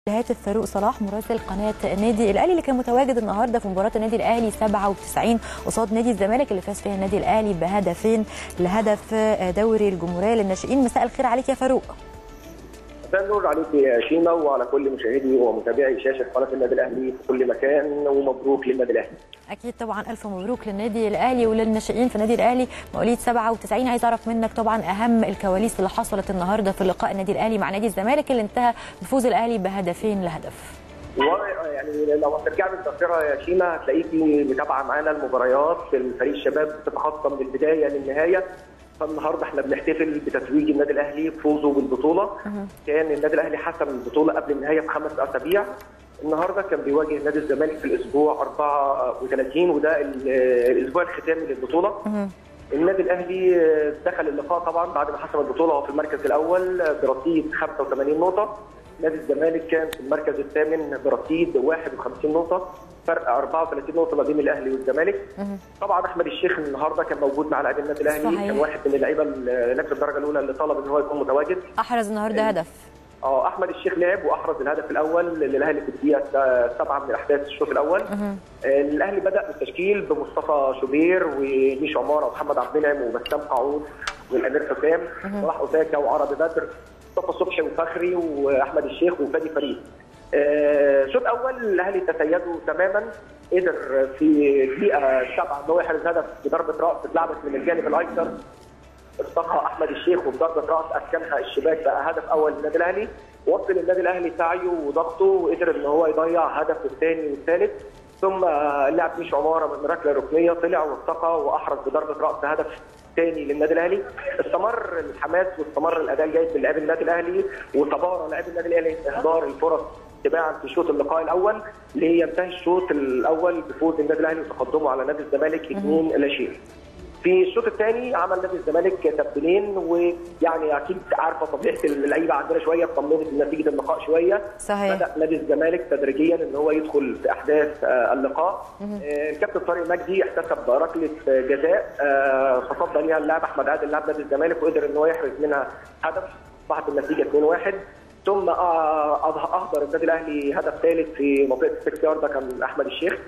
هاتف فاروق صلاح مراسل قناه النادي الاهلي اللي كان متواجد النهارده في مباراه النادي الاهلي 97 قصاد نادي الزمالك اللي فاز فيها النادي الاهلي بهدفين لهدف دوري الجمهوريه للناشئين مساء الخير عليك يا فاروق مساء النور عليك يا شيماء وعلى كل مشاهدي ومتابعي شاشه قناه النادي الاهلي في كل مكان ومبروك للنادي الاهلي. اكيد طبعا الف مبروك للنادي الاهلي وللناشئين في النادي الاهلي مواليد 97 عايز اعرف منك طبعا اهم الكواليس اللي حصلت النهارده في لقاء النادي الاهلي مع نادي الزمالك اللي انتهى بفوز الاهلي بهدفين لهدف. يعني لو هترجع بالذاكره يا شيماء هتلاقيكي متابعه معانا المباريات الفريق الشباب بتتخطى من البدايه للنهايه فالنهارده احنا بنحتفل بتتويج النادي الاهلي بفوزه بالبطوله كان النادي الاهلي حسم البطوله قبل النهايه بخمس اسابيع النهارده كان بيواجه نادي الزمالك في الاسبوع 34 وده الاسبوع الختامي للبطوله النادي الاهلي دخل اللقاء طبعا بعد ما حسم البطوله هو في المركز الاول برصيد 85 نقطه نادي الزمالك كان في المركز الثامن برصيد 51 نقطه فرق 34 نقطه ما بين الاهلي والزمالك طبعا احمد الشيخ النهارده كان موجود مع لاعبين النادي الاهلي صحيح. كان واحد من اللعيبه اللي في الدرجه الاولى اللي طلب ان هو يكون متواجد احرز النهارده هدف اه احمد الشيخ لعب واحرز الهدف الاول للاهلي في الدقيقه سبعه من احداث الشوط الاول آه، الاهلي بدا بالتشكيل بمصطفى شوبير وميش عماره ومحمد عبد المنعم وبسام قعود والامير حسام صلاح اوساكا وعربي بدر مصطفى صبحي وفخري واحمد الشيخ وفادي فريد آه، الشوط الاول الاهلي تسيدوا تماما قدر في دقيقه سبعه ان هو يحرز هدف بضربه راس اتلعبت من الجانب الايسر ارتقى احمد الشيخ وبضربه راس اسكنها الشباك بقى هدف اول للنادي الاهلي وصل النادي الاهلي سعيه وضغطه وقدر ان هو يضيع هدف الثاني والثالث ثم اللاعب ميش عماره من ركله ركنيه طلع وارتقى واحرز بضربه راس هدف ثاني للنادي الاهلي استمر الحماس واستمر الاداء الجيد من لاعبي النادي الاهلي وتبارى لاعبي النادي الاهلي اهدار الفرص تباعا في شوط اللقاء الاول لينتهي الشوط الاول بفوز النادي الاهلي وتقدمه على نادي الزمالك 2 لا شيء. في الشوط الثاني عمل نادي الزمالك تبديلين ويعني اكيد عارفه طبيعه اللعيبه عندنا شويه اطمنت من نتيجه اللقاء شويه صحيح. بدا نادي الزمالك تدريجيا ان هو يدخل في احداث آه، اللقاء آه، الكابتن طارق مجدي احتسب ركله آه، جزاء آه، تصدى ليها اللاعب احمد عادل لاعب نادي الزمالك وقدر ان هو يحرز منها هدف بعد النتيجه 2-1 ثم آه، أه- اهدر النادي الاهلي هدف ثالث في منطقه السكس يارد ده كان احمد الشيخ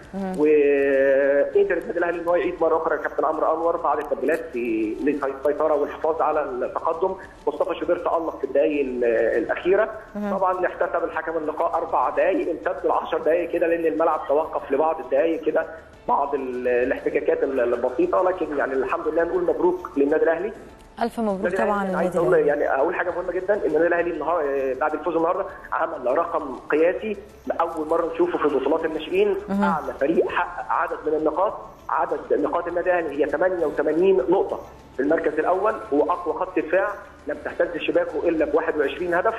وقدر النادي الاهلي ان هو يعيد مره اخرى الكابتن عمرو انور بعد التبديلات في للسيطره والحفاظ على التقدم مصطفى شوبير تالق في الدقائق ال- الاخيره طبعا احتسب الحكم اللقاء اربع دقائق امتد ل 10 دقائق كده لان الملعب توقف لبعض الدقائق كده بعض ال- الاحتكاكات البسيطه لكن يعني الحمد لله نقول مبروك للنادي الاهلي الف مبروك النادي طبعا الأهلي عايز للنادي اقول الاهلي يعني اقول حاجه مهمه جدا ان النادي الاهلي النهارده بعد الفوز النهارده عمل رقم قياسي لاول مره نشوفه في بطولات الناشئين اعلى فريق حقق عدد من النقاط عدد نقاط النادي الاهلي هي 88 نقطه في المركز الاول هو اقوى خط دفاع لم تهتز شباكه الا ب 21 هدف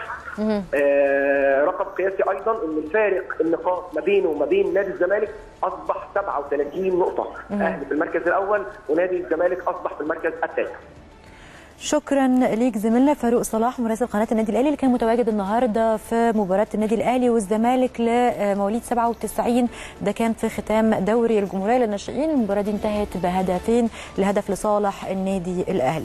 آه رقم قياسي ايضا ان الفارق النقاط ما بينه وما بين نادي الزمالك اصبح 37 نقطه اهلي في المركز الاول ونادي الزمالك اصبح في المركز الثالث شكرا ليك زميلنا فاروق صلاح مراسل قناه النادي الاهلي اللي كان متواجد النهارده في مباراه النادي الاهلي والزمالك لمواليد 97 ده كان في ختام دوري الجمهوريه للناشئين المباراه دي انتهت بهدفين الهدف لصالح النادي الاهلي